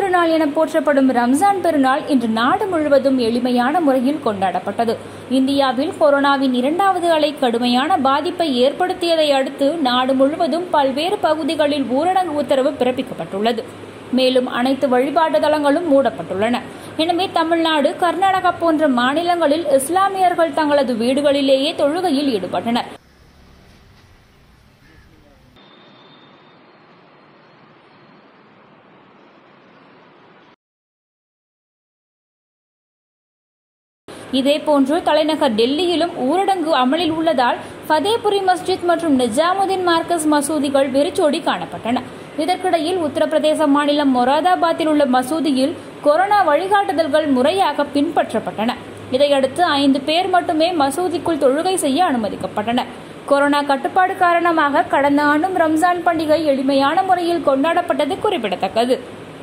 பெருநாள் என போற்றப்படும் ரம்ஜான் பெருநாள் இன்று நாடு முழுவதும் எளிமையான முறையில் கொண்டாடப்பட்டது இந்தியாவில் கொரோனாவின் இரண்டாவது அலை கடுமையான பாதிப்பை ஏற்படுத்தியதை அடுத்து நாடு முழுவதும் பல்வேறு பகுதிகளில் ஊரடங்கு உத்தரவு பிறப்பிக்கப்பட்டுள்ளது மேலும் அனைத்து வழிபாட்டு தலங்களும் மூடப்பட்டுள்ளன எனவே தமிழ்நாடு கர்நாடகா போன்ற மாநிலங்களில் இஸ்லாமியர்கள் தங்களது வீடுகளிலேயே தொழுகையில் ஈடுபட்டனர் இதேபோன்று தலைநகர் டெல்லியிலும் ஊரடங்கு அமலில் உள்ளதால் ஃபதேபுரி மஸ்ஜித் மற்றும் நிஜாமுதீன் மார்க்கஸ் மசூதிகள் வெறிச்சோடி காணப்பட்டன இதற்கிடையில் உத்தரப்பிரதேச மாநிலம் மொராதாபாத்தில் உள்ள மசூதியில் கொரோனா வழிகாட்டுதல்கள் முறையாக பின்பற்றப்பட்டன இதையடுத்து ஐந்து பேர் மட்டுமே மசூதிக்குள் தொழுகை செய்ய அனுமதிக்கப்பட்டனர் கொரோனா கட்டுப்பாடு காரணமாக கடந்த ஆண்டும் ரம்ஜான் பண்டிகை எளிமையான முறையில் கொண்டாடப்பட்டது குறிப்பிடத்தக்கது